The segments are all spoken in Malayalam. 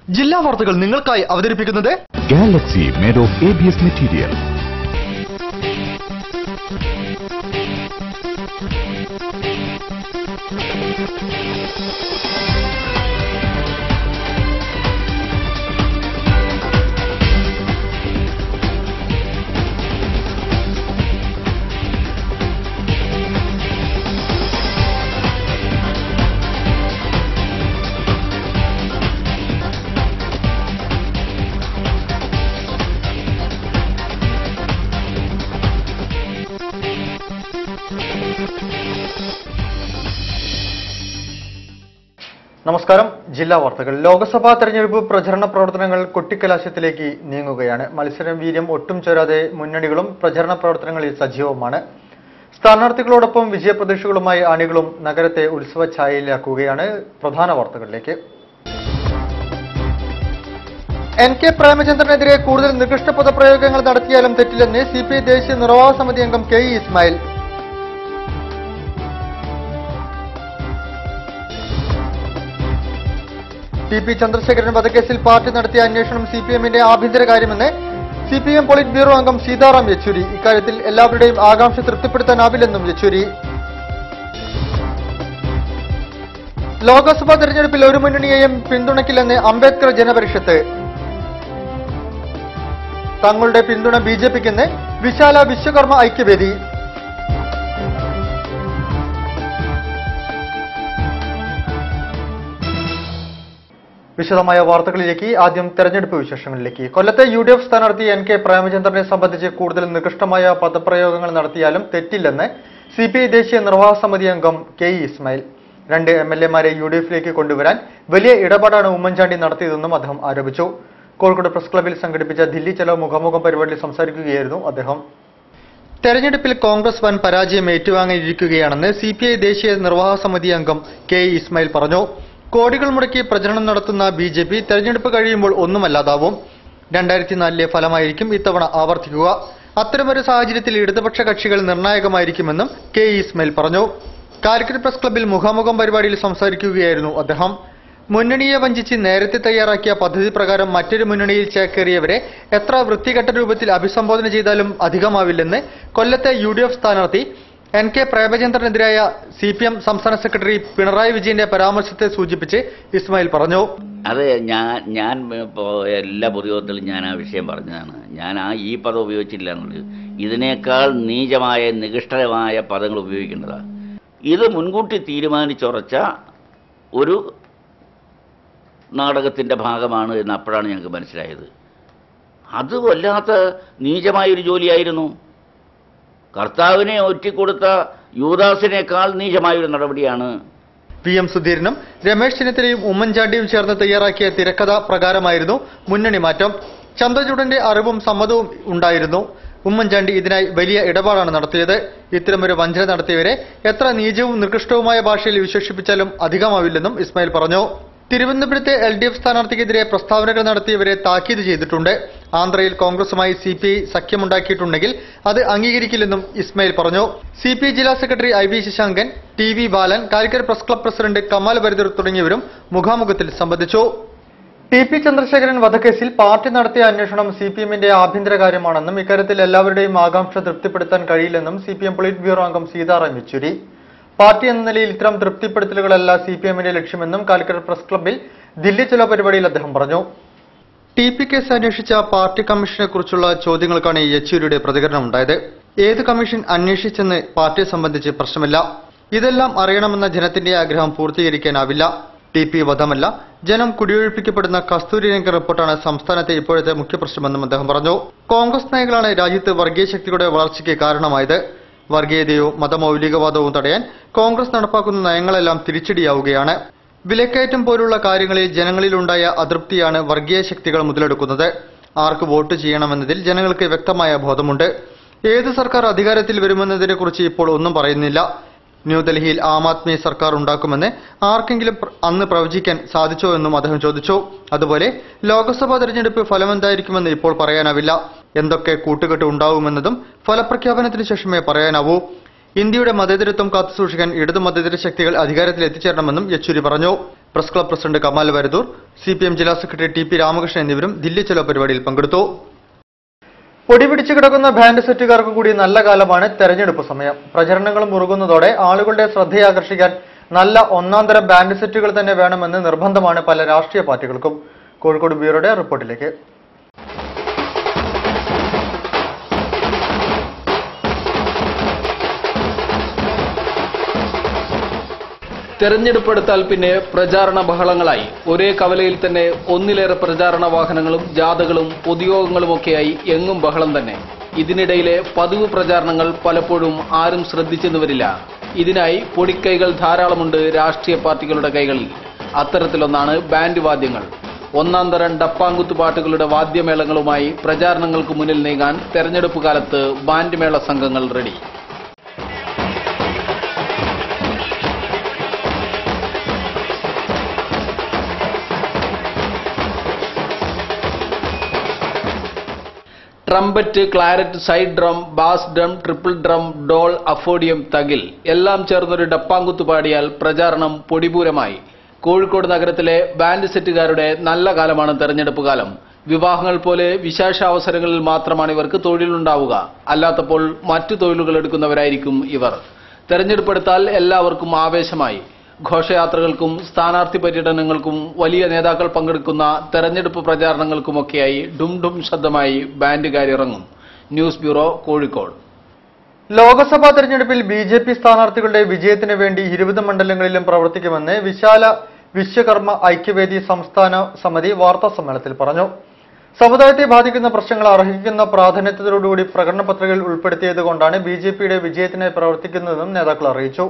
ജില്ലാ വാർത്തകൾ നിങ്ങൾക്കായി അവതരിപ്പിക്കുന്നത് Galaxy made of ABS material. നമസ്കാരം ജില്ലാ വാർത്തകൾ ലോക്സഭാ തെരഞ്ഞെടുപ്പ് പ്രചരണ പ്രവർത്തനങ്ങൾ കൊട്ടിക്കലാശത്തിലേക്ക് നീങ്ങുകയാണ് മത്സരം വീര്യം ഒട്ടും ചേരാതെ മുന്നണികളും പ്രചരണ പ്രവർത്തനങ്ങളിൽ സജീവമാണ് സ്ഥാനാർത്ഥികളോടൊപ്പം വിജയപ്രതീക്ഷകളുമായി അണികളും നഗരത്തെ ഉത്സവ ഛായയിലാക്കുകയാണ് പ്രധാന വാർത്തകളിലേക്ക് എൻ കെ പ്രേമചന്ദ്രനെതിരെ കൂടുതൽ നികൃഷ്ട പദപ്രയോഗങ്ങൾ നടത്തിയാലും തെറ്റില്ലെന്ന് സി പി ഐ ദേശീയ നിർവാഹക സമിതി അംഗം K E Ismail T P Chandrasekharan വധക്കേസിൽ പാർട്ടി നടത്തിയ അന്വേഷണം സി പി എമ്മിന്റെ ആഭ്യന്തര കാര്യമെന്ന് C P M polit bureau അംഗം സീതാറാം യെച്ചൂരി ഇക്കാര്യത്തിൽ എല്ലാവരുടെയും ആകാംക്ഷ തൃപ്തിപ്പെടുത്താനാവില്ലെന്നും യെച്ചൂരി ലോക്സഭാ തെരഞ്ഞെടുപ്പിൽ ഒരു മുന്നണിയെയും പിന്തുണയ്ക്കില്ലെന്ന് അംബേദ്കർ ജനപരിഷത്ത് തങ്ങളുടെ പിന്തുണ ബി ജെ പിക്കെന്ന് വിശാല വിശ്വകർമ്മ ഐക്യവേദി വിശദമായ വാർത്തകളിലേക്ക് ആദ്യം തെരഞ്ഞെടുപ്പ് വിശേഷങ്ങളിലേക്ക് കൊല്ലത്തെ യു ഡി എഫ് സ്ഥാനാർത്ഥി എൻ കെ പ്രേമചന്ദ്രനെ സംബന്ധിച്ച് കൂടുതൽ നികൃഷ്ടമായ പദപ്രയോഗങ്ങൾ നടത്തിയാലും തെറ്റില്ലെന്ന് സി പി ഐ ദേശീയ നിർവാഹക സമിതി അംഗം കെ ഇ ഇസ്മായിൽ രണ്ട് എം എൽ എമാരെ യു ഡി എഫിലേക്ക് കൊണ്ടുവരാൻ വലിയ ഇടപാടാണ് ഉമ്മൻചാണ്ടി നടത്തിയതെന്നും അദ്ദേഹം ആരോപിച്ചു കോഴിക്കോട് പ്രസ് ക്ലബിൽ സംഘടിപ്പിച്ച ദില്ലി ചലോ മുഖാമുഖം പരിപാടിയിൽ സംസാരിക്കുകയായിരുന്നു അദ്ദേഹം തെരഞ്ഞെടുപ്പിൽ കോൺഗ്രസ് വൻ പരാജയം ഏറ്റുവാങ്ങിയിരിക്കുകയാണെന്ന് സി പി ഐ ദേശീയ നിർവാഹക സമിതി അംഗം കെ ഇ ഇസ്മായിൽ പറഞ്ഞു കോടികൾ മുടക്കി പ്രചരണം നടത്തുന്ന ബി ജെ പി തെരഞ്ഞെടുപ്പ് കഴിയുമ്പോൾ ഒന്നുമല്ലാതാവും രണ്ടായിരത്തി നാലിലെ ഫലമായിരിക്കും ഇത്തവണ ആവർത്തിക്കുക അത്തരമൊരു സാഹചര്യത്തിൽ ഇടതുപക്ഷ കക്ഷികൾ നിർണായകമായിരിക്കുമെന്നും കെ ഇ ഇസ്മായിൽ പറഞ്ഞു കാലിക്കറ്റ് പ്രസ് ക്ലബിൽ മുഖാമുഖം പരിപാടിയിൽ സംസാരിക്കുകയായിരുന്നു അദ്ദേഹം മുന്നണിയെ വഞ്ചിച്ച് നേരത്തെ തയ്യാറാക്കിയ പദ്ധതി പ്രകാരം മറ്റൊരു മുന്നണിയിൽ ചേക്കേറിയവരെ എത്ര വൃത്തികെട്ട രൂപത്തിൽ അഭിസംബോധന ചെയ്താലും അധികമാവില്ലെന്ന് കൊല്ലത്തെ യു ഡി എഫ് സ്ഥാനാർത്ഥി എൻ കെ പ്രേമചന്ദ്രനെതിരായ സി പി എം സംസ്ഥാന സെക്രട്ടറി പിണറായി വിജയന്റെ പരാമർശത്തെ സൂചിപ്പിച്ച് ഇസ്മായിൽ പറഞ്ഞു അത് ഞാൻ ഞാൻ ഇപ്പോൾ എല്ലാ പൊതുയോഗത്തിലും ഞാൻ ആ വിഷയം പറഞ്ഞതാണ് ഞാൻ ആ ഈ പദം ഉപയോഗിച്ചില്ല എന്നുള്ളത് ഇതിനേക്കാൾ നീചമായ നികൃഷ്ടമായ പദങ്ങൾ ഉപയോഗിക്കേണ്ടതാണ് ഇത് മുൻകൂട്ടി തീരുമാനിച്ചുറച്ച ഒരു നാടകത്തിൻ്റെ ഭാഗമാണ് എന്ന് അപ്പോഴാണ് ഞങ്ങൾക്ക് മനസ്സിലായത് അത് വല്ലാത്ത നീചമായൊരു ജോലിയായിരുന്നു കർത്താവിനെ ഒറ്റിക്കൊടുത്ത യൂദാസിനേക്കാൾ നീചമായൊരു നടപടിയാണ് പി എം സുധീരനും രമേശ് ചെന്നിത്തലയും ഉമ്മൻചാണ്ടിയും ചേർന്ന് തയ്യാറാക്കിയ തിരക്കഥ പ്രകാരമായിരുന്നു മുന്നണി മാറ്റം ചന്ദ്രചൂഡന്റെ അറിവും സമ്മതവും ഉണ്ടായിരുന്നു ഉമ്മൻചാണ്ടി ഇതിനായി വലിയ ഇടപാടാണ് നടത്തിയത് ഇത്തരമൊരു വഞ്ചന നടത്തിയവരെ എത്ര നീചവും നികൃഷ്ടവുമായ ഭാഷയിൽ വിശേഷിപ്പിച്ചാലും അധികമാവില്ലെന്നും ഇസ്മായിൽ പറഞ്ഞു തിരുവനന്തപുരത്തെ എൽ ഡി എഫ് സ്ഥാനാർത്ഥിക്കെതിരെ പ്രസ്താവനകൾ നടത്തിയവരെ താക്കീത് ചെയ്തിട്ടുണ്ട് ആന്ധ്രയിൽ കോൺഗ്രസുമായി സി പി ഐ സഖ്യമുണ്ടാക്കിയിട്ടുണ്ടെങ്കിൽ അത് അംഗീകരിക്കില്ലെന്നും ഇസ്മായിൽ പറഞ്ഞു സി പി ഐ ജില്ലാ secretary I V Sasankan T V Balan Calicut press club president Kamal ബരിദർ തുടങ്ങിയവരും മുഖാമുഖത്തിൽ സംബന്ധിച്ചു ടി പി ചന്ദ്രശേഖരൻ വധക്കേസിൽ പാർട്ടി നടത്തിയ അന്വേഷണം സി പി എമ്മിന്റെ ആഭ്യന്തര കാര്യമാണെന്നും ഇക്കാര്യത്തിൽ എല്ലാവരുടെയും ആകാംക്ഷ തൃപ്തിപ്പെടുത്താൻ കഴിയില്ലെന്നും C P M polit bureau അംഗം സീതാറാം യെച്ചൂരി പാർട്ടി എന്ന നിലയിൽ ഇത്തരം തൃപ്തിപ്പെടുത്തലുകളല്ല സി പി എമ്മിന്റെ ലക്ഷ്യമെന്നും കാലിക്കറ്റ് പ്രസ് ക്ലബിൽ ദില്ലി ചലോ പരിപാടിയിൽ അദ്ദേഹം പറഞ്ഞു ടി പി കേസ് അന്വേഷിച്ച പാർട്ടി കമ്മീഷനെ കുറിച്ചുള്ള ചോദ്യങ്ങൾക്കാണ് യെച്ചൂരിയുടെ പ്രതികരണം ഉണ്ടായത് ഏത് കമ്മീഷൻ അന്വേഷിച്ചെന്ന് പാർട്ടിയെ സംബന്ധിച്ച് പ്രശ്നമില്ല ഇതെല്ലാം അറിയണമെന്ന ജനത്തിന്റെ ആഗ്രഹം പൂർത്തീകരിക്കാനാവില്ല ടി പി വധമല്ല ജനം കുടിയൊഴിപ്പിക്കപ്പെടുന്ന കസ്തൂരി രംഗ റിപ്പോർട്ടാണ് സംസ്ഥാനത്തെ ഇപ്പോഴത്തെ മുഖ്യ പ്രശ്നമെന്നും അദ്ദേഹം പറഞ്ഞു കോൺഗ്രസ് നയങ്ങളാണ് രാജ്യത്ത് വർഗീയ ശക്തിയുടെ വളർച്ചയ്ക്ക് കാരണമായത് വർഗീയതയോ മതമൗലികവാദവും തടയാൻ കോൺഗ്രസ് നടപ്പാക്കുന്ന നയങ്ങളെല്ലാം തിരിച്ചടിയാവുകയാണ് വിലക്കയറ്റം പോലുള്ള കാര്യങ്ങളിൽ ജനങ്ങളിലുണ്ടായ അതൃപ്തിയാണ് വർഗീയ ശക്തികൾ മുതലെടുക്കുന്നത് ആർക്ക് വോട്ട് ചെയ്യണമെന്നതിൽ ജനങ്ങൾക്ക് വ്യക്തമായ ബോധമുണ്ട് ഏത് സർക്കാർ അധികാരത്തിൽ വരുമെന്നതിനെക്കുറിച്ച് ഇപ്പോൾ ഒന്നും പറയുന്നില്ല ന്യൂഡൽഹിയിൽ ആം ആദ്മി സർക്കാർ ഉണ്ടാക്കുമെന്ന് ആർക്കെങ്കിലും പ്ര- അന്ന് പ്രവചിക്കാൻ സാധിച്ചോ എന്നും അദ്ദേഹം ചോദിച്ചു അതുപോലെ ലോക്സഭാ തെരഞ്ഞെടുപ്പ് ഫലമെന്തായിരിക്കുമെന്ന് ഇപ്പോൾ പറയാനാവില്ല എന്തൊക്കെ കൂട്ടുകെട്ട് ഉണ്ടാവുമെന്നതും ഫലപ്രഖ്യാപനത്തിന് ശേഷമേ പറയാനാവൂ ഇന്ത്യയുടെ മതേതരത്വം കാത്തുസൂക്ഷിക്കാൻ ഇടതു മതേതര ശക്തികൾ അധികാരത്തിൽ എത്തിച്ചേരണമെന്നും യെച്ചൂരി പറഞ്ഞു press club president Kamal Varadoor C P M ജില്ലാ സെക്രട്ടറി ടി പി രാമകൃഷ്ണൻ എന്നിവരും ദില്ലി ചലോ പരിപാടിയിൽ പങ്കെടുത്തു പൊടി പിടിച്ചു കിടക്കുന്ന ബാൻഡ് സെറ്റുകാർക്ക് കൂടി നല്ല കാലമാണ് തെരഞ്ഞെടുപ്പ് സമയം പ്രചരണങ്ങൾ മുറുകുന്നതോടെ ആളുകളുടെ ശ്രദ്ധയാകർഷിക്കാൻ നല്ല ഒന്നാന്തരം ബാൻഡ് സെറ്റുകൾ തന്നെ വേണമെന്ന് നിർബന്ധമാണ് പല രാഷ്ട്രീയ പാർട്ടികൾക്കും കോഴിക്കോട് ബ്യൂറോയുടെ റിപ്പോർട്ടിലേക്ക് തെരഞ്ഞെടുപ്പ് എടുത്താൽ പിന്നെ പ്രചാരണ ബഹളങ്ങളായി ഒരേ കവലയിൽ തന്നെ ഒന്നിലേറെ പ്രചാരണ വാഹനങ്ങളും ജാഥകളും പൊതുയോഗങ്ങളുമൊക്കെയായി എങ്ങും ബഹളം തന്നെ ഇതിനിടയിലെ പതിവ് പ്രചാരണങ്ങൾ പലപ്പോഴും ആരും ശ്രദ്ധിച്ചെന്നു വരില്ല ഇതിനായി പൊടിക്കൈകൾ ധാരാളമുണ്ട് രാഷ്ട്രീയ പാർട്ടികളുടെ കൈകളിൽ അത്തരത്തിലൊന്നാണ് ബാൻഡ് വാദ്യങ്ങൾ ഒന്നാം തരം ഡപ്പാങ്കുത്ത് പാട്ടുകളുടെ വാദ്യമേളങ്ങളുമായി പ്രചാരണങ്ങൾക്ക് മുന്നിൽ നീങ്ങാൻ തെരഞ്ഞെടുപ്പ് കാലത്ത് ബാൻഡ് മേള സംഘങ്ങൾ ready trumpet clarinet side drum bass drum triple drum dhol euphonium തകിൽ എല്ലാം ചേർന്നൊരു ഡപ്പാങ്കുത്ത് പാടിയാൽ പ്രചാരണം പൊടിപൂരമായി കോഴിക്കോട് നഗരത്തിലെ ബാൻഡ് സെറ്റുകാരുടെ നല്ല കാലമാണ് തെരഞ്ഞെടുപ്പ് കാലം വിവാഹങ്ങൾ പോലെ വിശേഷാവസരങ്ങളിൽ മാത്രമാണ് ഇവർക്ക് തൊഴിലുണ്ടാവുക അല്ലാത്തപ്പോൾ മറ്റു തൊഴിലുകൾ എടുക്കുന്നവരായിരിക്കും ഇവർ തെരഞ്ഞെടുപ്പെടുത്താൽ എല്ലാവർക്കും ആവേശമായി ഘോഷയാത്രകൾക്കും സ്ഥാനാർത്ഥി പര്യടനങ്ങൾക്കും വലിയ നേതാക്കൾ പങ്കെടുക്കുന്ന തെരഞ്ഞെടുപ്പ് പ്രചാരണങ്ങൾക്കുമൊക്കെയായി ഡും ഡും ശബ്ദമായി ബാൻഡുകാരിറങ്ങും ന്യൂസ് ബ്യൂറോ കോഴിക്കോട് ലോക്സഭാ തെരഞ്ഞെടുപ്പിൽ ബി ജെ പി സ്ഥാനാർത്ഥികളുടെ വിജയത്തിന് വേണ്ടി ഇരുപത് മണ്ഡലങ്ങളിലും പ്രവർത്തിക്കുമെന്ന് വിശാല വിശ്വകർമ്മ ഐക്യവേദി സംസ്ഥാന സമിതി വാർത്താ സമ്മേളനത്തിൽ പറഞ്ഞു സമുദായത്തെ ബാധിക്കുന്ന പ്രശ്നങ്ങൾ അർഹിക്കുന്ന പ്രാധാന്യത്തോടുകൂടി പ്രകടന പത്രികയിൽ ഉൾപ്പെടുത്തിയതുകൊണ്ടാണ് ബി ജെ പിയുടെ വിജയത്തിനായി പ്രവർത്തിക്കുന്നതെന്നും നേതാക്കൾ അറിയിച്ചു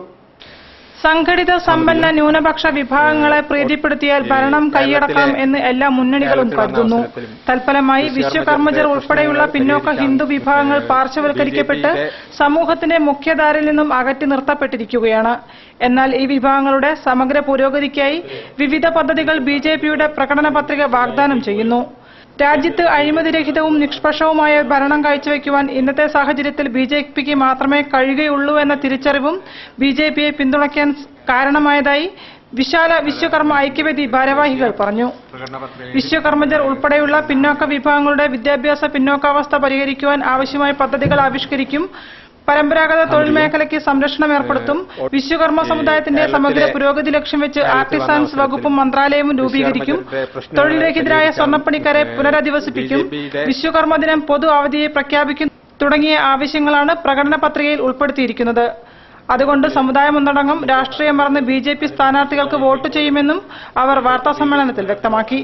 സംഘടിത സമ്പന്ന ന്യൂനപക്ഷ വിഭാഗങ്ങളെ പ്രീതിപ്പെടുത്തിയാൽ ഭരണം കൈയടക്കാം എന്ന് എല്ലാ മുന്നണികളും കരുതുന്നു തൽഫലമായി വിശ്വകർമ്മജർ ഉൾപ്പെടെയുള്ള പിന്നോക്ക ഹിന്ദു വിഭാഗങ്ങൾ പാർശ്വവൽക്കരിക്കപ്പെട്ട് സമൂഹത്തിന്റെ മുഖ്യധാരയിൽ നിന്നും അകറ്റി നിർത്തപ്പെട്ടിരിക്കുകയാണ് എന്നാൽ ഈ വിഭാഗങ്ങളുടെ സമഗ്ര പുരോഗതിക്കായി വിവിധ പദ്ധതികൾ ബി ജെ പിയുടെ പ്രകടന പത്രിക വാഗ്ദാനം ചെയ്യുന്നു രാജ്യത്ത് അഴിമതിരഹിതവും നിഷ്പക്ഷവുമായ ഭരണം കാഴ്ചവെക്കുവാൻ ഇന്നത്തെ സാഹചര്യത്തിൽ ബി ജെ പിക്ക് മാത്രമേ കഴിയുകയുള്ളൂ എന്ന തിരിച്ചറിവും ബി ജെ പിയെ പിന്തുണയ്ക്കാൻ കാരണമായതായി വിശാല വിശ്വകർമ്മ ഐക്യവേദി ഭാരവാഹികൾ പറഞ്ഞു വിശ്വകർമ്മജർ ഉൾപ്പെടെയുള്ള പിന്നോക്ക വിഭാഗങ്ങളുടെ വിദ്യാഭ്യാസ പിന്നോക്കാവസ്ഥ പരിഹരിക്കുവാൻ ആവശ്യമായ പദ്ധതികൾ ആവിഷ്കരിക്കും പരമ്പരാഗത തൊഴിൽ മേഖലയ്ക്ക് സംരക്ഷണം ഏർപ്പെടുത്തും വിശ്വകർമ്മ സമുദായത്തിന്റെ സമഗ്ര പുരോഗതി ലക്ഷ്യം വെച്ച് ആർട്ടിസാൻസ് വകുപ്പും മന്ത്രാലയവും രൂപീകരിക്കും തൊഴിൽരഹിതരായ സ്വർണ്ണപ്പണിക്കാരെ പുനരധിവസിപ്പിക്കും വിശ്വകർമ്മ ദിനം പൊതു അവധിയെ പ്രഖ്യാപിക്കും തുടങ്ങിയ ആവശ്യങ്ങളാണ് പ്രകടന പത്രികയിൽ ഉൾപ്പെടുത്തിയിരിക്കുന്നത് അതുകൊണ്ട് സമുദായമൊന്നടങ്കം രാഷ്ട്രീയം മറന്ന് ബി ജെ പി സ്ഥാനാർത്ഥികൾക്ക് വോട്ട് ചെയ്യുമെന്നും അവർ വാർത്താസമ്മേളനത്തിൽ വ്യക്തമാക്കി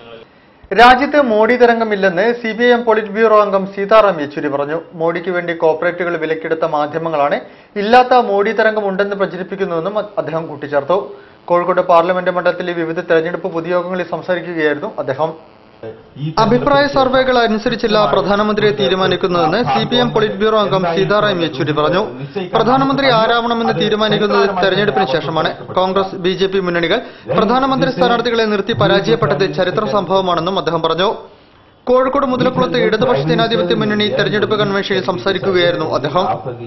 രാജ്യത്ത് മോഡി തരംഗമില്ലെന്ന് C P I M polit bureau അംഗം സീതാറാം യെച്ചൂരി പറഞ്ഞു മോഡിക്ക് വേണ്ടി കോർപ്പറേറ്റുകൾ വിലക്കെടുത്ത മാധ്യമങ്ങളാണ് ഇല്ലാത്ത മോഡി തരംഗം ഉണ്ടെന്ന് പ്രചരിപ്പിക്കുന്നുവെന്നും അദ്ദേഹം കൂട്ടിച്ചേർത്തു കോഴിക്കോട് പാർലമെന്റ് മണ്ഡലത്തിലെ വിവിധ തെരഞ്ഞെടുപ്പ് പൊതുയോഗങ്ങളിൽ സംസാരിക്കുകയായിരുന്നു അദ്ദേഹം അഭിപ്രായ സർവേകൾ അനുസരിച്ചില്ല പ്രധാനമന്ത്രിയെ തീരുമാനിക്കുന്നതെന്ന് C P M polit bureau അംഗം സീതാറാം യെച്ചൂരി പറഞ്ഞു പ്രധാനമന്ത്രി ആരാവണമെന്ന് തീരുമാനിക്കുന്നത് തെരഞ്ഞെടുപ്പിന് ശേഷമാണ് കോൺഗ്രസ് ബി ജെ പി മുന്നണികൾ പ്രധാനമന്ത്രി സ്ഥാനാർത്ഥികളെ നിർത്തി പരാജയപ്പെട്ടത് ചരിത്ര സംഭവമാണെന്നും അദ്ദേഹം പറഞ്ഞു കോഴിക്കോട് മുതലക്കുളത്ത് ഇടതുപക്ഷ ജനാധിപത്യ മുന്നണി തെരഞ്ഞെടുപ്പ് കൺവെൻഷനിൽ സംസാരിക്കുകയായിരുന്നു അദ്ദേഹം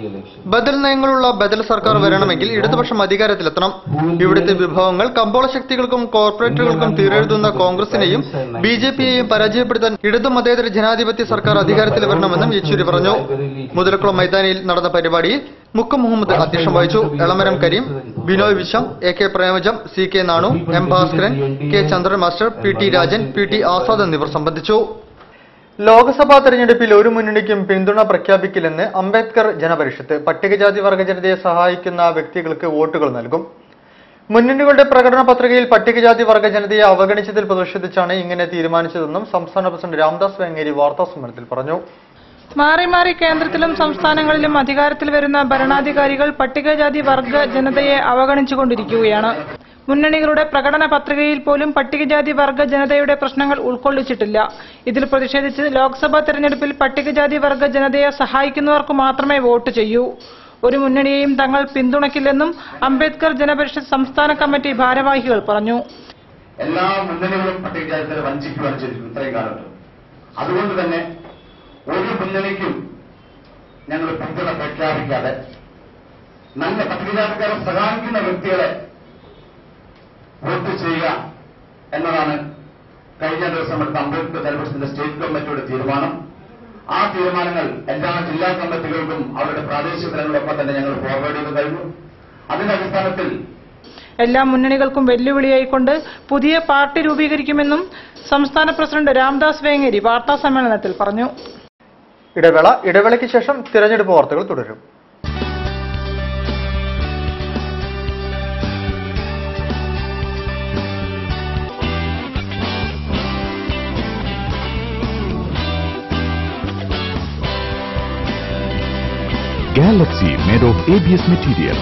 ബദൽ നയങ്ങളുള്ള ബദൽ സർക്കാർ വരണമെങ്കിൽ ഇടതുപക്ഷം അധികാരത്തിലെത്തണം ഇവിടുത്തെ വിഭവങ്ങൾ കമ്പോള ശക്തികൾക്കും കോർപ്പറേറ്റുകൾക്കും തീരെഴുതുന്ന കോൺഗ്രസിനെയും ബി ജെ പിയെയും പരാജയപ്പെടുത്താൻ ഇടതു മതേതര ജനാധിപത്യ സർക്കാർ അധികാരത്തിൽ വരണമെന്നും യെച്ചൂരി പറഞ്ഞു മുതലക്കുളം മൈതാനിയിൽ നടന്ന പരിപാടിയിൽ മുക്കം മുഹമ്മദ് അധ്യക്ഷം വഹിച്ചു Elamaram Kareem Binoy Viswam A K Premajam C K Nanu M Bhaskaran K Chandran master P T Rajan P T Azad എന്നിവർ സംബന്ധിച്ചു ലോക്സഭാ തെരഞ്ഞെടുപ്പിൽ ഒരു മുന്നണിക്കും പിന്തുണ പ്രഖ്യാപിക്കില്ലെന്ന് അംബേദ്കർ ജനപരിഷത്ത് പട്ടികജാതി വർഗ ജനതയെ സഹായിക്കുന്ന വ്യക്തികൾക്ക് വോട്ടുകൾ നൽകും മുന്നണികളുടെ പ്രകടന പത്രികയിൽ പട്ടികജാതി വർഗ ജനതയെ അവഗണിച്ചതിൽ പ്രതിഷേധിച്ചാണ് ഇങ്ങനെ തീരുമാനിച്ചതെന്നും സംസ്ഥാന പ്രസിഡന്റ് രാംദാസ് വെങ്ങേരി വാർത്താസമ്മേളനത്തിൽ പറഞ്ഞു മാറി മാറി കേന്ദ്രത്തിലും സംസ്ഥാനങ്ങളിലും അധികാരത്തിൽ വരുന്ന ഭരണാധികാരികൾ പട്ടികജാതി വർഗ ജനതയെ അവഗണിച്ചുകൊണ്ടിരിക്കുകയാണ് മുന്നണികളുടെ പ്രകടന പത്രികയിൽ പോലും പട്ടികജാതി വർഗ ജനതയുടെ പ്രശ്നങ്ങൾ ഉൾക്കൊള്ളിച്ചിട്ടില്ല ഇതിൽ പ്രതിഷേധിച്ച് ലോക്സഭാ തെരഞ്ഞെടുപ്പിൽ പട്ടികജാതി വർഗ ജനതയെ സഹായിക്കുന്നവർക്ക് മാത്രമേ വോട്ട് ചെയ്യൂ ഒരു മുന്നണിയെയും തങ്ങൾ പിന്തുണയ്ക്കില്ലെന്നും അംബേദ്കർ ജനപരിഷത്ത് സംസ്ഥാന കമ്മിറ്റി ഭാരവാഹികൾ പറഞ്ഞു എല്ലാ മുന്നണികളും പട്ടികജാതിക്കാരെ വഞ്ചിക്കുകയാണ് ചെയ്തിരിക്കുന്നത് ഇത്രയും കാലത്ത് അതുകൊണ്ട് തന്നെ ഒരു മുന്നണിക്കും ഞങ്ങൾ പിന്തുണ പ്രഖ്യാപിക്കാതെ നല്ല പട്ടികജാതിക്കാരെ സഹായിക്കുന്ന വ്യക്തികളെ വോട്ട് ചെയ്യുക എന്നതാണ് കഴിഞ്ഞ ദിവസം എടുത്ത അംബേദ്കർ ജനപക്ഷത്തിന്റെ സ്റ്റേറ്റ് കമ്മിറ്റിയുടെ തീരുമാനം ആ തീരുമാനങ്ങൾ എല്ലാ ജില്ലാ കമ്മിറ്റികൾക്കും അവരുടെ പ്രാദേശിക തലങ്ങളിലൊപ്പം തന്നെ ഞങ്ങൾ ഫോർവേഡ് ചെയ്ത് കഴിഞ്ഞു അതിന്റെ അടിസ്ഥാനത്തിൽ എല്ലാ മുന്നണികൾക്കും വെല്ലുവിളിയായിക്കൊണ്ട് പുതിയ പാർട്ടി രൂപീകരിക്കുമെന്നും സംസ്ഥാന പ്രസിഡന്റ് രാംദാസ് വേങ്ങേരി വാർത്താ സമ്മേളനത്തിൽ പറഞ്ഞു ഇടവേള ഇടവേളയ്ക്ക് ശേഷം തിരഞ്ഞെടുപ്പ് വാർത്തകൾ തുടരും Galaxy made of ABS material.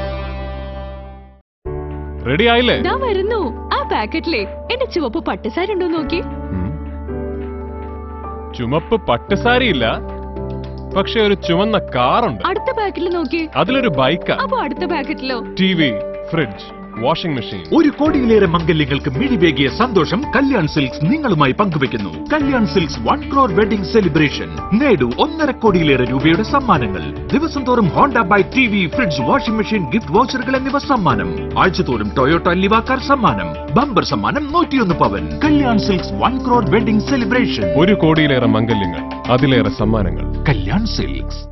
Ready ആയില്ലേ ദാ വരുന്നു ആ പാക്കറ്റിലെ എന്റെ ചുവപ്പ് പട്ടുസാരി ഉണ്ടോ നോക്കി ഉം. ചുമപ്പ് പട്ടുസാരിയില്ല പക്ഷെ ഒരു ചുവന്ന കാറുണ്ട് അടുത്ത പാക്കറ്റിൽ നോക്കി അതിലൊരു ബൈക്കാ അപ്പൊ അടുത്ത പാക്കറ്റിലോ T V fridge washing machine ഒരു കോടിയിലേറെ മംഗല്യങ്ങൾക്ക് മിഴിവേകിയ സന്തോഷം കല്യാൺ സിൽക്സ് നിങ്ങളുമായി പങ്കുവെക്കുന്നു Kalyan Silks one crore wedding celebration നേടൂ ഒന്നര കോടിയിലേറെ രൂപയുടെ സമ്മാനങ്ങൾ ദിവസം തോറും Honda bike T V fridge washing machine gift വൗച്ചറുകൾ എന്നിവ സമ്മാനം ആഴ്ചതോറും ടൊയോട്ട ലിവാക്കാർ സമ്മാനം ബമ്പർ സമ്മാനം നൂറ്റിയൊന്ന് പവൻ Kalyan Silks one crore wedding celebration ഒരു കോടിയിലേറെ മംഗല്യങ്ങൾ അതിലേറെ സമ്മാനങ്ങൾ Kalyan Silks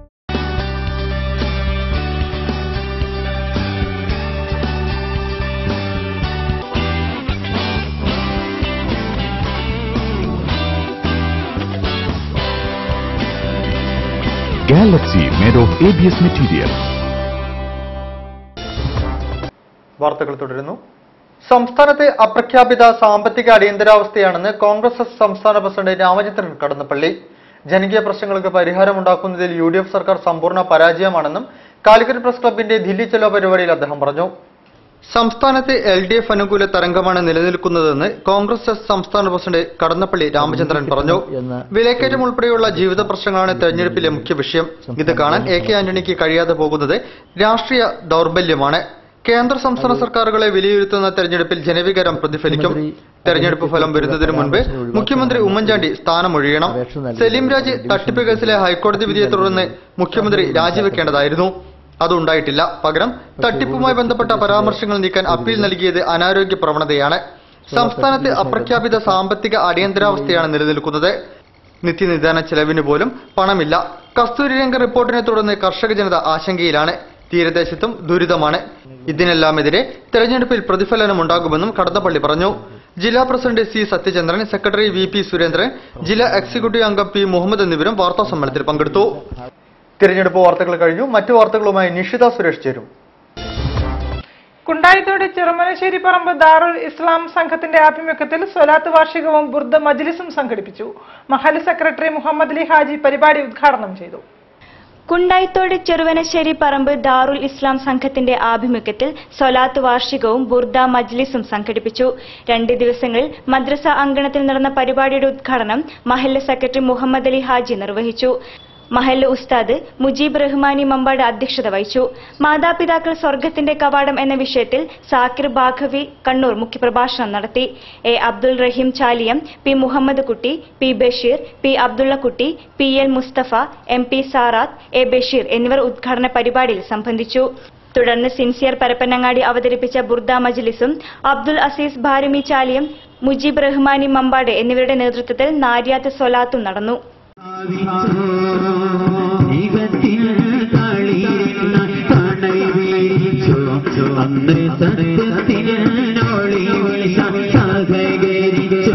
Galaxy made of ABS material. വാർത്തകൾ തുടരുന്നു സംസ്ഥാനത്തെ അപ്രഖ്യാപിത സാമ്പത്തിക അടിയന്തരാവസ്ഥയാണെന്ന് കോൺഗ്രസ് എസ് സംസ്ഥാന പ്രസിഡന്റ് രാമചന്ദ്രൻ കടന്നപ്പള്ളി ജനകീയ പ്രശ്നങ്ങൾക്ക് പരിഹാരമുണ്ടാക്കുന്നതിൽ യു ഡി എഫ് സർക്കാർ സമ്പൂർണ്ണ പരാജയമാണെന്നും കാലിക്കറ്റ് പ്രസ് ക്ലബിന്റെ ദില്ലി ചെലോ പരിപാടിയിൽ അദ്ദേഹം പറഞ്ഞു സംസ്ഥാനത്തെ എൽ ഡി എഫ് അനുകൂല തരംഗമാണ് നിലനിൽക്കുന്നതെന്ന് കോൺഗ്രസ് എസ് സംസ്ഥാന പ്രസിഡന്റ് കടന്നപ്പള്ളി രാമചന്ദ്രൻ പറഞ്ഞു വിലക്കയറ്റം ഉൾപ്പെടെയുള്ള ജീവിത പ്രശ്നങ്ങളാണ് തെരഞ്ഞെടുപ്പിലെ മുഖ്യ വിഷയം ഇത് കാണാൻ എ കെ ആന്റണിക്ക് കഴിയാതെ പോകുന്നത് രാഷ്ട്രീയ ദൗർബല്യമാണ് കേന്ദ്ര സംസ്ഥാന സർക്കാരുകളെ വിലയിരുത്തുന്ന തെരഞ്ഞെടുപ്പിൽ ജനവികാരം പ്രതിഫലിക്കും തെരഞ്ഞെടുപ്പ് ഫലം വരുന്നതിന് മുൻപ് മുഖ്യമന്ത്രി ഉമ്മൻചാണ്ടി സ്ഥാനമൊഴിയണം സലീം രാജ് തട്ടിപ്പ് കേസിലെ ഹൈക്കോടതി വിധിയെ തുടർന്ന് മുഖ്യമന്ത്രി രാജിവെക്കേണ്ടതായിരുന്നു അതുണ്ടായിട്ടില്ല പകരം തട്ടിപ്പുമായി ബന്ധപ്പെട്ട പരാമർശങ്ങൾ നീക്കാൻ അപ്പീൽ നൽകിയത് അനാരോഗ്യ പ്രവണതയാണ് സംസ്ഥാനത്ത് അപ്രഖ്യാപിത സാമ്പത്തിക അടിയന്തരാവസ്ഥയാണ് നിലനിൽക്കുന്നത് നിത്യനിദാന ചെലവിന് പോലും പണമില്ല കസ്തൂരിരംഗ റിപ്പോർട്ടിനെ തുടർന്ന് കർഷക ജനത ആശങ്കയിലാണ് തീരദേശത്തും ദുരിതമാണ് ഇതിനെല്ലാമെതിരെ തെരഞ്ഞെടുപ്പിൽ പ്രതിഫലനം ഉണ്ടാകുമെന്നും കടന്നപ്പള്ളി പറഞ്ഞു ജില്ലാ president C Sathyachandran secretary V P Surendran ജില്ലാ എക്സിക്യൂട്ടീവ് അംഗം പി മുഹമ്മദ് എന്നിവരും വാർത്താ സമ്മേളനത്തിൽ പങ്കെടുത്തു തിരഞ്ഞെടുപ്പ് വാർത്തകൾ കഴിഞ്ഞു മറ്റു വാർത്തകളുമായി നിഷിത സുരേഷ് ചേരും കുണ്ടായിത്തോട് ചെറുമനശ്ശേരി പറമ്പ് ദാറുൽ ഇസ്ലാം സംഘത്തിന്റെ ആഭിമുഖ്യത്തിൽ സ്വലാത്ത് വാർഷികവും ബുർദ മജ്ലിസും സംഘടിപ്പിച്ചു മഹൽ സെക്രട്ടറി മുഹമ്മദ് അലി ഹാജി പരിപാടി ഉദ്ഘാടനം ചെയ്തു കുണ്ടായിത്തോട് ചെറുവനശ്ശേരി പറമ്പ് ദാറുൽ ഇസ്ലാം സംഘത്തിന്റെ ആഭിമുഖ്യത്തിൽ സ്വലാത്ത് വാർഷികവും ബുർദ മജ്ലിസും സംഘടിപ്പിച്ചു രണ്ട് ദിവസങ്ങളിൽ മദ്രസ അങ്കണത്തിൽ നടന്ന പരിപാടിയുടെ ഉദ്ഘാടനം മഹല്ല് സെക്രട്ടറി മുഹമ്മദ് അലി ഹാജി നിർവഹിച്ചു മഹല്ല് ഉസ്താദ് മുജീബ് റഹ്മാനി മമ്പാട് അധ്യക്ഷത വഹിച്ചു മാതാപിതാക്കൾ സ്വർഗത്തിന്റെ കവാടം എന്ന വിഷയത്തിൽ സാക്കിർ ബാഘവി കണ്ണൂർ മുഖ്യപ്രഭാഷണം നടത്തി A Abdul Rahim Chaliyam P Muhammad Kutty P Basheer P Abdullakutty P L Mustafa M P Sarath A Basheer എന്നിവർ ഉദ്ഘാടന പരിപാടിയിൽ സംബന്ധിച്ചു തുടർന്ന് സിൻസിയർ പരപ്പനങ്ങാടി അവതരിപ്പിച്ച ബുർദ മജ്ലിസും അബ്ദുൽ അസീസ് ഭാരമി ചാലിയം മുജീബ് റഹ്മാനി മമ്പാട് എന്നിവരുടെ നേതൃത്വത്തിൽ നാര്യാത്ത് സ്വലാത്തും നടന്നു അന്ന് സത്യത്തിനോളി സഹകരിച്ചോ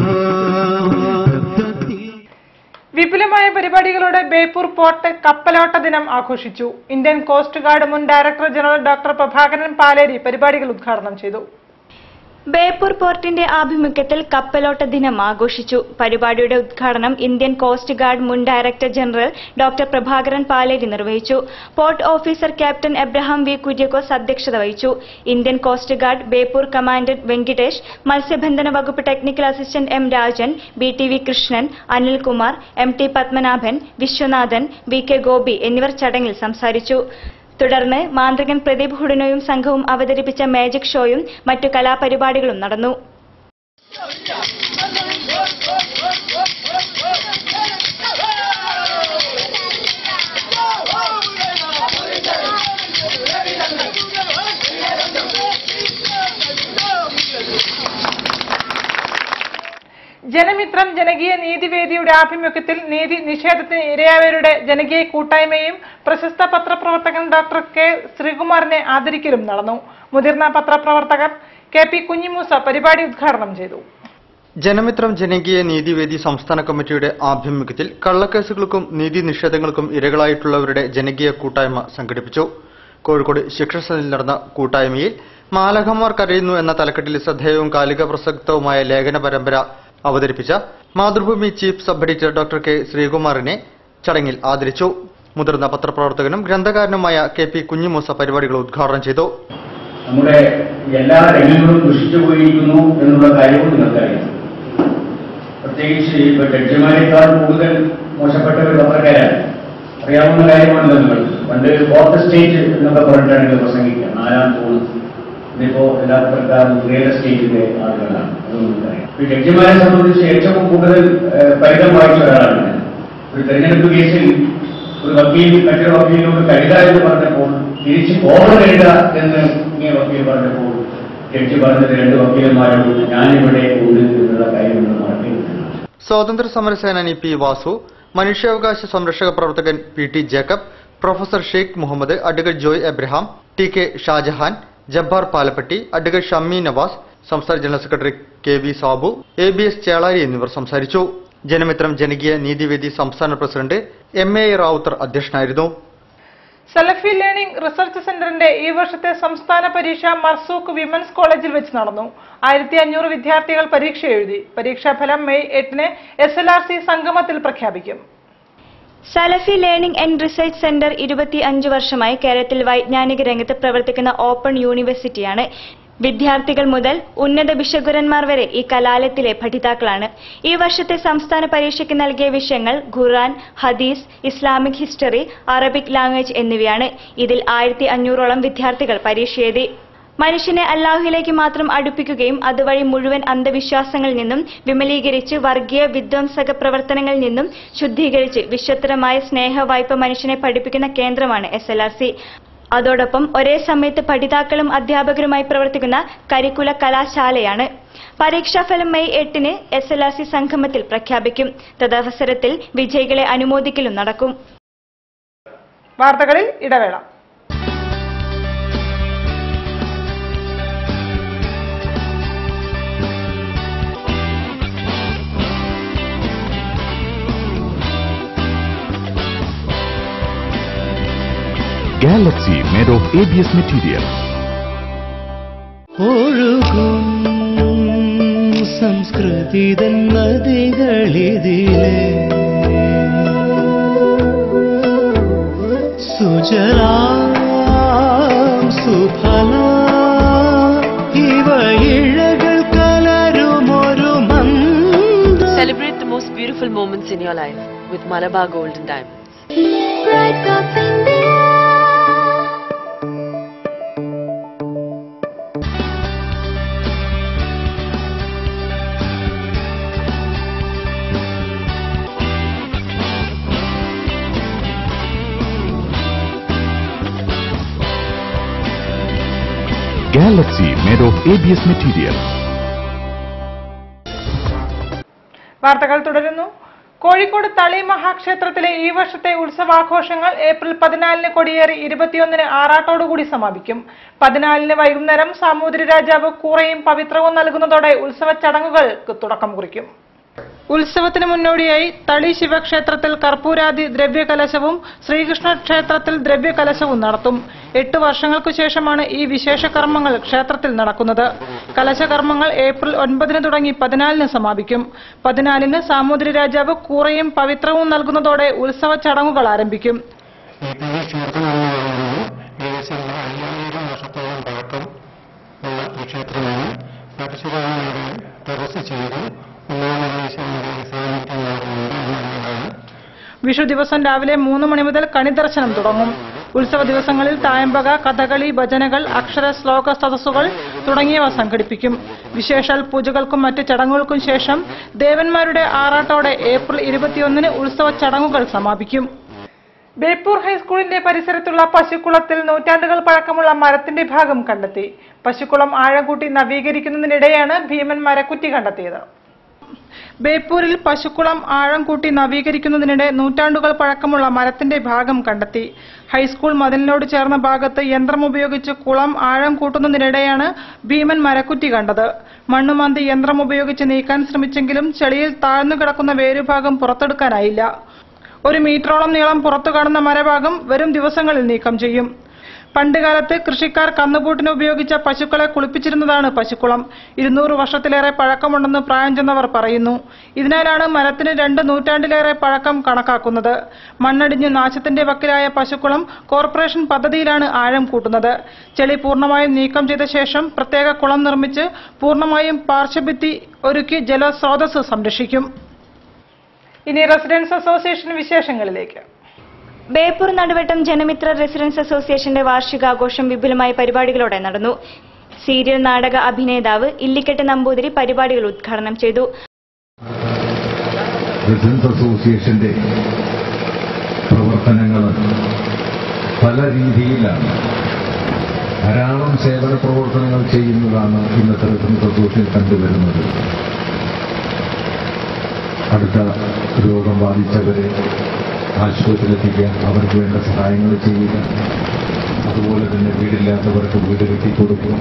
വിപുലമായ പരിപാടികളോടെ ബേപ്പൂർ പോർട്ട് കപ്പലോട്ട ദിനം ആഘോഷിച്ചു ഇന്ത്യൻ കോസ്റ്റ് ഗാർഡ് മുൻ director general doctor Prabhakaran Paleri പരിപാടികൾ ഉദ്ഘാടനം ചെയ്തു ബേപ്പൂർ പോർട്ടിന്റെ ആഭിമുഖ്യത്തിൽ കപ്പലോട്ട ദിനം ആഘോഷിച്ചു പരിപാടിയുടെ ഉദ്ഘാടനം ഇന്ത്യൻ കോസ്റ്റ് ഗാർഡ് മുൻ director general doctor Prabhakaran Paleri നിർവഹിച്ചു port officer captain Abraham V Kuriakose അധ്യക്ഷത വഹിച്ചു Indian coast guard Beypore commandant Venkatesh മത്സ്യബന്ധന വകുപ്പ് technical assistant M Rajan B T V Krishnan Anilkumar M T Padmanabhan Viswanathan V K Gopi എന്നിവർ ചടങ്ങിൽ സംസാരിച്ചു തുടർന്ന് മാന്ത്രികൻ പ്രദീപ് ഹുഡനോയും സംഘവും അവതരിപ്പിച്ച മാജിക് ഷോയും മറ്റു കലാപരിപാടികളും നടന്നു ജനമിത്രം ജനകീയ നീതിവേദിയുടെ ആഭിമുഖ്യത്തിൽ നീതി നിഷേധത്തിന് ഇരയായവരുടെ ജനകീയ കൂട്ടായ്മയും പ്രശസ്ത പത്രപ്രവർത്തകൻ ഡോക്ടർ കെ ശ്രീകുമാറിനെ ആദരിക്കലും നടന്നു മുതിർന്ന പത്രപ്രവർത്തകർ കെ പി കുഞ്ഞിമൂസ പരിപാടി ഉദ്ഘാടനം ചെയ്തു ജനമിത്രം ജനകീയ നീതിവേദി സംസ്ഥാന കമ്മിറ്റിയുടെ ആഭിമുഖ്യത്തിൽ കള്ളക്കേസുകൾക്കും നീതി നിഷേധങ്ങൾക്കും ഇരകളായിട്ടുള്ളവരുടെ ജനകീയ കൂട്ടായ്മ സംഘടിപ്പിച്ചു കോഴിക്കോട് ശിക്ഷസനിൽ നടന്ന കൂട്ടായ്മയിൽ മാലകന്മാർ കരയുന്നു എന്ന തലക്കെട്ടിൽ ശ്രദ്ധേയവും കാലിക പ്രസക്തവുമായ ലേഖന പരമ്പര അവതരിപ്പിച്ച Mathrubhumi chief sub editor doctor K ശ്രീകുമാറിനെ ചടങ്ങിൽ ആദരിച്ചു മുതിർന്ന പത്രപ്രവർത്തകനും ഗ്രന്ഥകാരനുമായ കെ പി കുഞ്ഞിമൂസ പരിപാടികൾ ഉദ്ഘാടനം ചെയ്തു നമ്മുടെ എല്ലാ രംഗങ്ങളും ദുഷിച്ചു പോയിരിക്കുന്നു എന്നുള്ള കാര്യവും നിങ്ങൾക്കറിയാം പ്രത്യേകിച്ച് ഇപ്പൊ ജഡ്ജിമാരെക്കാൾ കൂടുതൽ മോശപ്പെട്ടവർ പത്രക്കാരാണ് അറിയാവുന്ന കാര്യമാണല്ലോ നിങ്ങൾ പണ്ട് ഫോർത്ത് സ്റ്റേറ്റ് എന്നൊക്കെ പറഞ്ഞിട്ടാണ് ഇത് പ്രസംഗിക്കുക നാലാം തൂണ് ഇതിപ്പോ എല്ലാ പത്രക്കാരും റിയൽ എസ്റ്റേറ്റിന്റെ ആളുകളാണ് അത് നിങ്ങൾക്കറിയാം ഇപ്പൊ ജഡ്ജിമാരെ സംബന്ധിച്ച് ഏറ്റവും കൂടുതൽ ഏഹ്, പരിതം വായിച്ച ഒരാളാണ് ഞാൻ. ഒരു തെരഞ്ഞെടുപ്പ് കേസിൽ ഒരു വക്കീൽ മറ്റൊരു വക്കീലിനോട് കരുത എന്ന് പറഞ്ഞപ്പോൾ തിരിച്ച് ഓവർ എഴുത എന്ന് ഇങ്ങനെ വക്കീൽ പറഞ്ഞപ്പോൾ ജഡ്ജി പറഞ്ഞത് രണ്ട് വക്കീലന്മാരോട് ഞാനിവിടെ ഉണ്ട് എന്നുള്ള കാര്യം ഒന്ന് മറക്കരുത് സ്വാതന്ത്ര്യ സമര സേനാനി പി വാസു മനുഷ്യാവകാശ സംരക്ഷക പ്രവർത്തകൻ P T Jacob professor Sheikh Muhammad advocate Joy Abraham T K Shajahan Jabbar Palappetty advocate Shammi Navas സംസ്ഥാന general secretary K V Sabu A B S Chelari എന്നിവർ സംസാരിച്ചു ജനമിത്രം ജനകീയ നീതിവേദി സംസ്ഥാന പ്രസിഡന്റ് എം എ റാവുത്തർ അധ്യക്ഷനായിരുന്നു സലഫി ലേണിംഗ് റിസർച്ച് സെന്ററിന്റെ ഈ വർഷത്തെ സംസ്ഥാന പരീക്ഷ മർസൂഖ് വിമൻസ് കോളേജിൽ വെച്ച് നടന്നു ആയിരത്തി അഞ്ഞൂറ് വിദ്യാർത്ഥികൾ പരീക്ഷ എഴുതി പരീക്ഷാഫലം മെയ് എട്ടിന് എസ് എൽ ആർ സി സംഗമത്തിൽ പ്രഖ്യാപിക്കും Salafi learning and research centre ഇരുപത്തി അഞ്ച് വർഷമായി കേരളത്തിൽ വൈജ്ഞാനിക രംഗത്ത് പ്രവർത്തിക്കുന്ന ഓപ്പൺ യൂണിവേഴ്സിറ്റിയാണ് വിദ്യാർത്ഥികൾ മുതൽ ഉന്നത ബിഷഗുരന്മാർ വരെ ഈ കലാലയത്തിലെ പഠിതാക്കളാണ് ഈ വർഷത്തെ സംസ്ഥാന പരീക്ഷയ്ക്ക് നൽകിയ വിഷയങ്ങൾ ഖുർആൻ ഹദീസ് ഇസ്ലാമിക് ഹിസ്റ്ററി അറബിക് ലാംഗ്വേജ് എന്നിവയാണ് ഇതിൽ ആയിരത്തി അഞ്ഞൂറോളം വിദ്യാർത്ഥികൾ പരീക്ഷ എഴുതി മനുഷ്യനെ അല്ലാഹുവിലേക്ക് മാത്രം അടുപ്പിക്കുകയും അതുവഴി മുഴുവൻ അന്ധവിശ്വാസങ്ങളിൽ നിന്നും വിമലീകരിച്ച് വർഗീയ വിധ്വംസക പ്രവർത്തനങ്ങളിൽ നിന്നും ശുദ്ധീകരിച്ച് വിശ്വത്തരമായ സ്നേഹവായ്പ മനുഷ്യനെ പഠിപ്പിക്കുന്ന കേന്ദ്രമാണ് എസ് എൽ ആർ സി അതോടൊപ്പം ഒരേ സമയത്ത് പഠിതാക്കളും അധ്യാപകരുമായി പ്രവർത്തിക്കുന്ന കരിക്കുല കലാശാലയാണ് പരീക്ഷാഫലം മെയ് എട്ടിന് എസ് എൽ ആർ സി സംഗമത്തിൽ പ്രഖ്യാപിക്കും തദവസരത്തിൽ വിജയികളെ അനുമോദിക്കലും നടക്കും വാർത്തകളിൽ ഇടവേള Galaxy made of ABS material. ഒഴുകും സംസ്കൃതിതൻ നദികളിതിലെ സുജലാം സുഫല ഇവ ഇഴകൾ കലരുമൊരു മന്ദ Celebrate the most beautiful moments in your life with Malabar Gold and Diamonds. Galaxy made of ABS material. വാർത്തകൾ തുടരുന്നു കോഴിക്കോട് തളി മഹാക്ഷേത്രത്തിലെ ഈ വർഷത്തെ ഉത്സവാഘോഷങ്ങൾ ഏപ്രിൽ പതിനാലിന് കൊടിയേറി ഇരുപത്തിയൊന്നിന് ആറാട്ടോടുകൂടി സമാപിക്കും പതിനാലിന് വൈകുന്നേരം സാമൂതിരി രാജാവ് കൂറയും പവിത്രവും നൽകുന്നതോടെ ഉത്സവ ചടങ്ങുകൾക്ക് തുടക്കം കുറിക്കും ഉത്സവത്തിന് മുന്നോടിയായി തളി ശിവക്ഷേത്രത്തിൽ കർപ്പൂരാദി ദ്രവ്യകലശവും ശ്രീകൃഷ്ണ ക്ഷേത്രത്തിൽ ദ്രവ്യകലശവും നടത്തും എട്ട് വർഷങ്ങൾക്കു ശേഷമാണ് ഈ വിശേഷ കർമ്മങ്ങൾ ക്ഷേത്രത്തിൽ നടക്കുന്നത് കലശകർമ്മങ്ങൾ ഏപ്രിൽ ഒൻപതിന് തുടങ്ങി പതിനാലിന് സമാപിക്കും പതിനാലിന് സാമൂതിരി രാജാവ് കൂറയും പവിത്രവും നൽകുന്നതോടെ ഉത്സവ ചടങ്ങുകൾ ആരംഭിക്കും ഏകദേശം അയ്യായിരം വർഷത്തോളം പഴക്കം ഉള്ള ഈ ക്ഷേത്രമാണ് പരശുരാമനോട് തപസ് ചെയ്തു ഉമാമഹേശ്വരന്റെ സാന്നിധ്യമാകുന്നുണ്ട് എന്നുള്ളതാണ് വിഷു ദിവസം രാവിലെ മൂന്ന് മണി മുതൽ കണിദർശനം തുടങ്ങും ഉത്സവ ദിവസങ്ങളിൽ തായമ്പക കഥകളി ഭജനകൾ അക്ഷര ശ്ലോക സദസ്സുകൾ തുടങ്ങിയവ സംഘടിപ്പിക്കും വിശേഷാൽ പൂജകൾക്കും മറ്റ് ചടങ്ങുകൾക്കും ശേഷം ദേവന്മാരുടെ ആറാട്ടോടെ ഏപ്രിൽ ഇരുപത്തിയൊന്നിന് ഉത്സവ ചടങ്ങുകൾ സമാപിക്കും ബേപ്പൂർ ഹൈസ്കൂളിന്റെ പരിസരത്തുള്ള പശുക്കുളത്തിൽ നൂറ്റാണ്ടുകൾ പഴക്കമുള്ള മരത്തിന്റെ ഭാഗം കണ്ടെത്തി പശുക്കുളം ആഴം കൂട്ടി നവീകരിക്കുന്നതിനിടെയാണ് ഭീമൻ മരക്കുറ്റി കണ്ടെത്തിയത് ബേപ്പൂരിൽ പശുക്കുളം ആഴം കൂട്ടി നവീകരിക്കുന്നതിനിടെ നൂറ്റാണ്ടുകൾ പഴക്കമുള്ള മരത്തിന്റെ ഭാഗം കണ്ടെത്തി ഹൈസ്കൂൾ മതിലിനോട് ചേർന്ന ഭാഗത്ത് യന്ത്രം ഉപയോഗിച്ച് കുളം ആഴം കൂട്ടുന്നതിനിടെയാണ് ഭീമൻ മരക്കുറ്റി കണ്ടത് മണ്ണുമാന്തി യന്ത്രം ഉപയോഗിച്ച് നീക്കാൻ ശ്രമിച്ചെങ്കിലും ചെളിയിൽ താഴ്ന്നു കിടക്കുന്ന വേരുഭാഗം പുറത്തെടുക്കാനായില്ല ഒരു മീറ്ററോളം നീളം പുറത്തു കാണുന്ന മരഭാഗം വരും ദിവസങ്ങളിൽ നീക്കം ചെയ്യും പണ്ടുകാലത്ത് കൃഷിക്കാർ കന്നുകൂട്ടിന് ഉപയോഗിച്ച പശുക്കളെ കുളിപ്പിച്ചിരുന്നതാണ് പശുക്കുളം ഇരുന്നൂറ് വർഷത്തിലേറെ പഴക്കമുണ്ടെന്ന് പ്രായം ചെന്നവർ പറയുന്നു ഇതിനാലാണ് മരത്തിന് രണ്ട് നൂറ്റാണ്ടിലേറെ പഴക്കം കണക്കാക്കുന്നത് മണ്ണടിഞ്ഞ് നാശത്തിന്റെ വക്കിലായ പശുക്കുളം കോർപ്പറേഷൻ പദ്ധതിയിലാണ് ആഴം കൂട്ടുന്നത് ചെളി പൂർണ്ണമായും നീക്കം ചെയ്ത ശേഷം പ്രത്യേക കുളം നിർമ്മിച്ച് പൂർണ്ണമായും പാർശ്വഭിത്തി ഒരുക്കി ജലസ്രോതസ് സംരക്ഷിക്കും ഇനി റെസിഡൻസ് അസോസിയേഷൻ വിശേഷങ്ങളിലേക്ക് ബേപ്പൂർ നടുവട്ടം ജനമിത്ര റെസിഡൻസ് അസോസിയേഷന്റെ വാർഷികാഘോഷം വിപുലമായ പരിപാടികളോടെ നടന്നു സീരിയൽ നാടക അഭിനേതാവ് ഇല്ലിക്കെട്ട് നമ്പൂതിരി പരിപാടികൾ ഉദ്ഘാടനം ചെയ്തു റെസിഡൻസ് അസോസിയേഷന്റെ പ്രവർത്തനങ്ങൾ പല രീതിയിലാണ് ധാരാളം സേവന പ്രവർത്തനങ്ങൾ ചെയ്യുന്നതാണ് ഇന്നത്തെ റെസിഡൻസ് അസോസിയേഷൻ കണ്ടുവരുന്നത് അടുത്ത രോഗം ബാധിച്ചവരെ ആശുപത്രിയിലെത്തിക്കുക അവർക്ക് വേണ്ട സഹായങ്ങൾ ചെയ്യുക അതുപോലെ തന്നെ വീടില്ലാത്തവർക്ക് വീട് കെട്ടിക്കൊടുക്കുക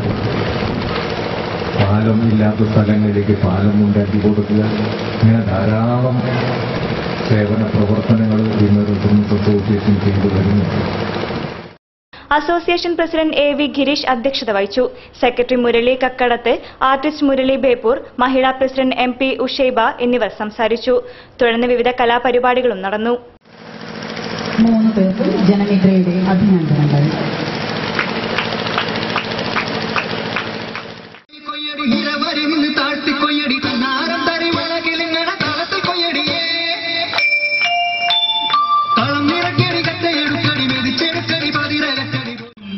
പാലം ഇല്ലാത്ത സ്ഥലങ്ങളിലേക്ക് പാലം ഉണ്ടാക്കി കൊടുക്കുക ഇങ്ങനെ ധാരാളം സേവന പ്രവർത്തനങ്ങൾ ഇന്ന് റെസിഡൻസ് അസോസിയേഷൻ ചെയ്തു വരുന്നുണ്ട് association president A V Girish അധ്യക്ഷത വഹിച്ചു സെക്രട്ടറി മുരളി കക്കടത്ത് ആർട്ടിസ്റ്റ് മുരളി ബേപ്പൂർ മഹിളാ പ്രസിഡന്റ് എം പി ഉഷൈബ എന്നിവർ സംസാരിച്ചു തുടർന്ന് വിവിധ കലാപരിപാടികളും നടന്നു മൂന്ന് പേർക്ക് ജനമിത്രയുടെ അഭിനന്ദനങ്ങൾ താഴ്ത്തിക്കൊയ്യടി നാരം തരി മഴകിലിങ്ങണ താളത്തിൽ കൊയ്യടിയേ തളം നിറക്കടി കട്ടയെടുക്കടി മെതിച്ചെടുക്കടി പതിരകട്ടടി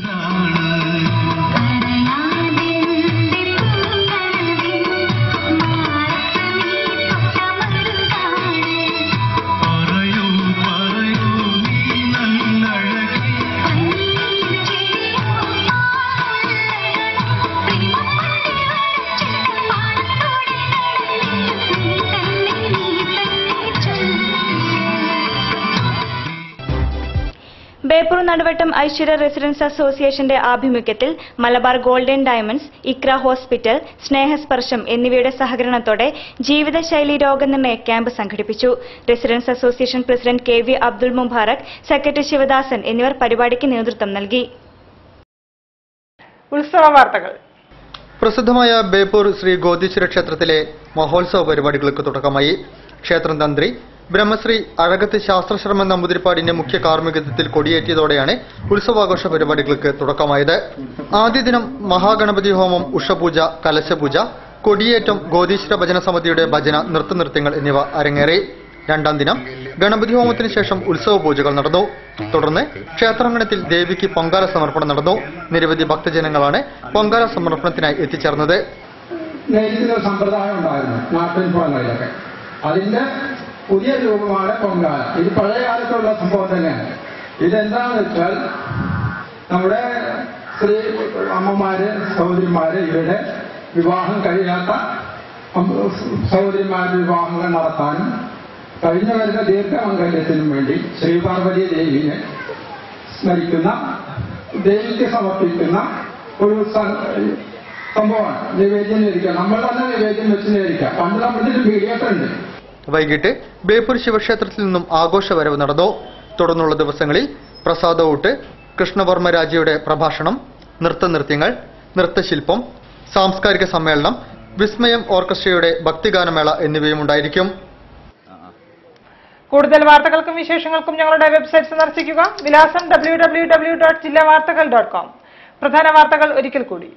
പറയൂ പറയൂ നീ നല്ലഴകി ബേപ്പൂർ നടുവട്ടം ഐശ്വര്യ റെസിഡൻസ് അസോസിയേഷന്റെ ആഭിമുഖ്യത്തിൽ Malabar golden diamonds Iqra hospital സ്നേഹസ്പർശം എന്നിവയുടെ സഹകരണത്തോടെ ജീവിതശൈലി രോഗനിർണയ ക്യാമ്പ് സംഘടിപ്പിച്ചു residence association president K V Abdul Mubarak secretary Sivadasan എന്നിവർ പരിപാടിക്ക് നേതൃത്വം നൽകി ഉത്സവ വാർത്തകൾ പ്രസിദ്ധമായ ബേപ്പൂർ ശ്രീ ഗോതീശ്വര ക്ഷേത്രത്തിലെ മഹോത്സവ പരിപാടികൾക്ക് തുടക്കമായി ക്ഷേത്രം തന്ത്രി ബ്രഹ്മശ്രീ അഴകത്ത് ശാസ്ത്രശ്രമ നമ്പൂതിരിപ്പാടിന്റെ മുഖ്യ കാർമ്മികത്വത്തിൽ കൊടിയേറ്റിയതോടെയാണ് ഉത്സവാഘോഷ പരിപാടികൾക്ക് തുടക്കമായത് ആദ്യ ദിനം മഹാഗണപതി ഹോമം ഉഷപൂജ കലശപൂജ കൊടിയേറ്റം ഗോതീശ്വര ഭജന സമിതിയുടെ ഭജന നൃത്തനൃത്യങ്ങൾ എന്നിവ അരങ്ങേറി രണ്ടാം ദിനം ഗണപതി ഹോമത്തിന് ശേഷം ഉത്സവ പൂജകൾ നടന്നു തുടർന്ന് ക്ഷേത്രാങ്കണത്തിൽ ദേവിക്ക് പൊങ്കാല സമർപ്പണം നടന്നു നിരവധി ഭക്തജനങ്ങളാണ് പൊങ്കാല സമർപ്പണത്തിനായി എത്തിച്ചേർന്നത് നേരിട്ടുള്ള സമ്പ്രദായം ഉണ്ടായിരുന്നു നാട്ടിൻപുറങ്ങളിലൊക്കെ അതിന്റെ പുതിയ രൂപമാണ് പൊങ്കാല ഇത് പഴയ കാലത്തുള്ള സംഭവം തന്നെയാണ് ഇതെന്താണെന്ന് വെച്ചാൽ നമ്മുടെ സ്ത്രീ അമ്മമാര് സഹോദരിമാര് ഇവരുടെ വിവാഹം കഴിയാത്ത അമ്മ- സഹോദരിമാരുടെ വിവാഹങ്ങൾ നടത്താനും കഴിഞ്ഞു വരുന്ന ദീർഘമംഗല്യത്തിനും വേണ്ടി ശ്രീപാർവതി ദേവിയെ സ്മരിക്കുന്ന ദേവിക്ക് സമർപ്പിക്കുന്ന ഒരു സ- സംഭവമാണ് നിവേദ്യം നേരിക്കുക നമ്മൾ തന്നെ നിവേദ്യം വെച്ച് നേരിക്കുക പണ്ട് നമ്മുടെ പീഡിയൊക്കെ ഉണ്ട് വൈകിട്ട് ബേപ്പൂർ ശിവക്ഷേത്രത്തിൽ നിന്നും ആഘോഷവരവ് നടന്നു തുടർന്നുള്ള ദിവസങ്ങളിൽ പ്രസാദവൂട്ട് കൃഷ്ണവർമ്മ രാജയുടെ പ്രഭാഷണം നൃത്തനൃത്യങ്ങൾ നൃത്തശില്പം സാംസ്കാരിക സമ്മേളനം വിസ്മയം ഓർക്കസ്ട്രയുടെ ഭക്തിഗാനമേള എന്നിവയും ഉണ്ടായിരിക്കും കൂടുതൽ വാർത്തകൾക്കും വിശേഷങ്ങൾക്കും ഞങ്ങളുടെ വെബ്സൈറ്റ് സന്ദർശിക്കുക വിലാസം ഡബ്ല്യൂ ഡബ്ല്യൂ ഡബ്ല്യൂ ഡോട്ട് ജില്ലാ വാർത്തകൾ ഡോട്ട് കോം പ്രധാന വാർത്തകൾ ഒരിക്കൽ കൂടി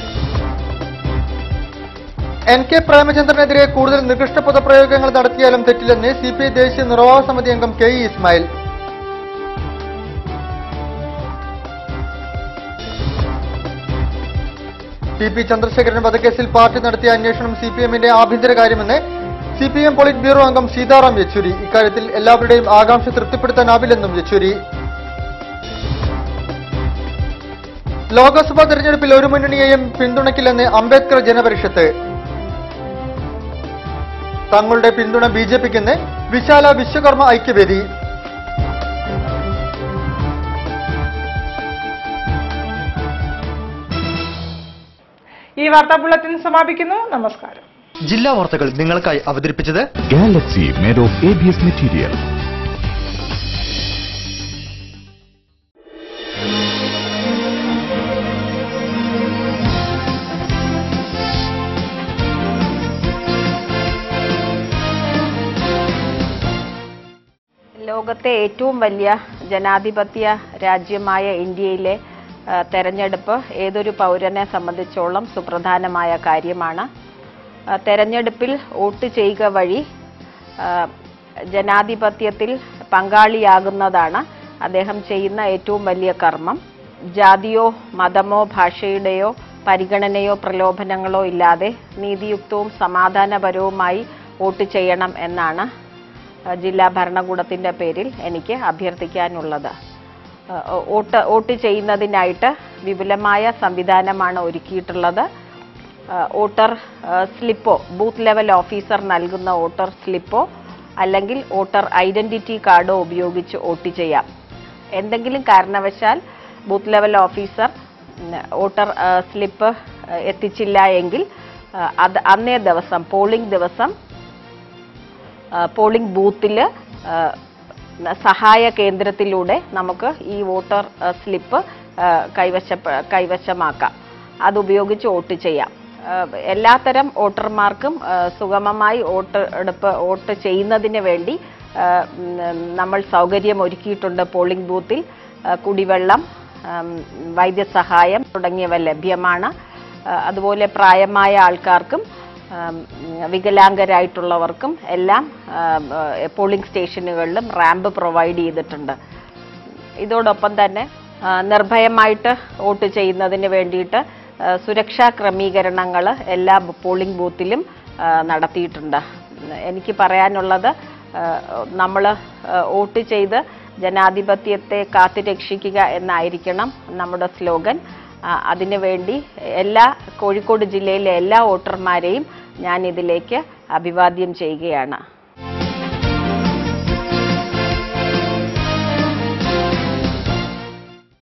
എൻ കെ പ്രേമചന്ദ്രനെതിരെ കൂടുതൽ നികൃഷ്ട പദപ്രയോഗങ്ങൾ നടത്തിയാലും തെറ്റില്ലെന്ന് സി പി ഐ ദേശീയ നിർവാഹക സമിതി അംഗം K E Ismail T P Chandrasekharan വധക്കേസിൽ പാർട്ടി നടത്തിയ അന്വേഷണം സി പി എമ്മിന്റെ ആഭ്യന്തര കാര്യമെന്ന് C P M polit bureau അംഗം സീതാറാം യെച്ചൂരി ഇക്കാര്യത്തിൽ എല്ലാവരുടെയും ആകാംക്ഷ തൃപ്തിപ്പെടുത്താനാവില്ലെന്നും യെച്ചൂരി ലോക്സഭാ തെരഞ്ഞെടുപ്പിൽ ഒരു മുന്നണിയെയും പിന്തുണയ്ക്കില്ലെന്ന് അംബേദ്കർ ജനപരിഷത്ത് തങ്ങളുടെ പിന്തുണ ബി ജെ പിക്കെന്ന് വിശാല വിശ്വകർമ്മ ഐക്യവേദി ഈ വാർത്താ ബുള്ളറ്റിൻ സമാപിക്കുന്നു നമസ്കാരം ജില്ലാ വാർത്തകൾ നിങ്ങൾക്കായി അവതരിപ്പിച്ചത് Galaxy made of ABS material. ലോകത്തെ ഏറ്റവും വലിയ ജനാധിപത്യ രാജ്യമായ ഇന്ത്യയിലെ ആ, തെരഞ്ഞെടുപ്പ് ഏതൊരു പൗരനെ സംബന്ധിച്ചോളം സുപ്രധാനമായ കാര്യമാണ് ആ, തെരഞ്ഞെടുപ്പിൽ വോട്ട് ചെയ്യുക വഴി ആ, ജനാധിപത്യത്തിൽ പങ്കാളിയാകുന്നതാണ് അദ്ദേഹം ചെയ്യുന്ന ഏറ്റവും വലിയ കർമ്മം ജാതിയോ മതമോ ഭാഷയുടെയോ പരിഗണനയോ പ്രലോഭനങ്ങളോ ഇല്ലാതെ നീതിയുക്തവും സമാധാനപരവുമായി വോട്ട് ചെയ്യണം എന്നാണ് ആ, ജില്ലാ ഭരണകൂടത്തിന്റെ പേരിൽ എനിക്ക് അഭ്യർത്ഥിക്കാനുള്ളത് ആ, വോട്ട് വോട്ട് ചെയ്യുന്നതിനായിട്ട് വിപുലമായ സംവിധാനമാണ് ഒരുക്കിയിട്ടുള്ളത് ആ, വോട്ടർ ആ, സ്ലിപ്പോ ബൂത്ത് ലെവൽ ഓഫീസർ നൽകുന്ന വോട്ടർ സ്ലിപ്പോ അല്ലെങ്കിൽ വോട്ടർ ഐഡന്റിറ്റി കാർഡോ ഉപയോഗിച്ച് വോട്ട് ചെയ്യാം എന്തെങ്കിലും കാരണവശാൽ ബൂത്ത് ലെവൽ ഓഫീസർ ഉം, വോട്ടർ ആ, സ്ലിപ്പ് ആ, എത്തിച്ചില്ല എങ്കിൽ ആ, അത് അന്നേ ദിവസം പോളിംഗ് ദിവസം ആ, പോളിംഗ് ബൂത്തിൽ സഹായ കേന്ദ്രത്തിലൂടെ നമുക്ക് ഈ വോട്ടർ ആ, സ്ലിപ്പ് ആ, കൈവശ കൈവശമാക്കാം അതുപയോഗിച്ച് വോട്ട് ചെയ്യാം ആ, എല്ലാത്തരം വോട്ടർമാർക്കും ആ, സുഗമമായി വോട്ട് എടുപ്പ് വോട്ട് ചെയ്യുന്നതിന് വേണ്ടി ആ, ഉം, നമ്മൾ സൗകര്യം ഒരുക്കിയിട്ടുണ്ട് പോളിംഗ് ബൂത്തിൽ ആ, കുടിവെള്ളം ആം, വൈദ്യസഹായം തുടങ്ങിയവ ലഭ്യമാണ് ആ, അതുപോലെ പ്രായമായ ആൾക്കാർക്കും ആം, വികലാംഗരായിട്ടുള്ളവർക്കും എല്ലാം ആം, ആ, പോളിംഗ് സ്റ്റേഷനുകളിലും റാമ്പ് പ്രൊവൈഡ് ചെയ്തിട്ടുണ്ട് ഇതോടൊപ്പം തന്നെ ആ, നിർഭയമായിട്ട് വോട്ട് ചെയ്യുന്നതിന് വേണ്ടിയിട്ട് ആ, സുരക്ഷാ ക്രമീകരണങ്ങൾ എല്ലാ പോളിംഗ് ബൂത്തിലും ആ, നടത്തിയിട്ടുണ്ട് എനിക്ക് പറയാനുള്ളത് നമ്മൾ വോട്ട് ചെയ്ത് ജനാധിപത്യത്തെ കാത്തുരക്ഷിക്കുക എന്നായിരിക്കണം നമ്മുടെ സ്ലോഗൻ ആ, അതിനുവേണ്ടി എല്ലാ കോഴിക്കോട് ജില്ലയിലെ എല്ലാ വോട്ടർമാരെയും ഞാൻ ഇതിലേക്ക് അഭിവാദ്യം ചെയ്യുകയാണ്